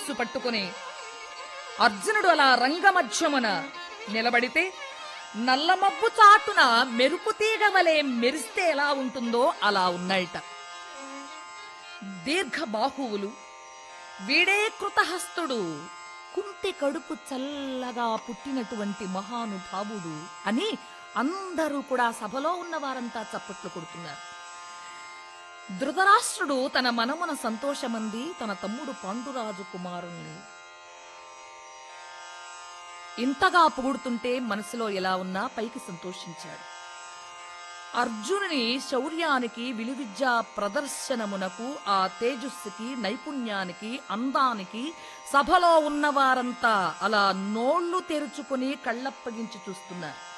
ధనుస్సు పట్టుకుని అర్జునుడు అలా రంగమధ్యమున నిలబడితే నల్లమబ్బు చాటున మెరుపు తీగ వలె మెరిస్తే ఎలా ఉంటుందో అలా ఉన్నాయట దీర్ఘ బాహువులు వీడే కృతహస్తుడు కుంటి కడుపు చల్లగా పుట్టినటువంటి మహానుభావుడు అని అందరూ కూడా సభలో ఉన్న వారంతా చప్పట్లు కొడుతున్నారు ధృతరాష్ట్రుడు తన మనమున సంతోషమంది తన తమ్ముడు పాండురాజు కుమారుణ్ణి ఇంతగా పొగుడుతుంటే మనసులో ఎలా ఉన్నా పైకి సంతోషించాడు అర్జునుని శౌర్యానికి విలువిద్యా ప్రదర్శనమునకు ఆ తేజస్సుకి నైపుణ్యానికి అందానికి సభలో ఉన్నవారంతా అలా నోళ్లు తెరుచుకుని కళ్ళప్పగించి చూస్తున్నారు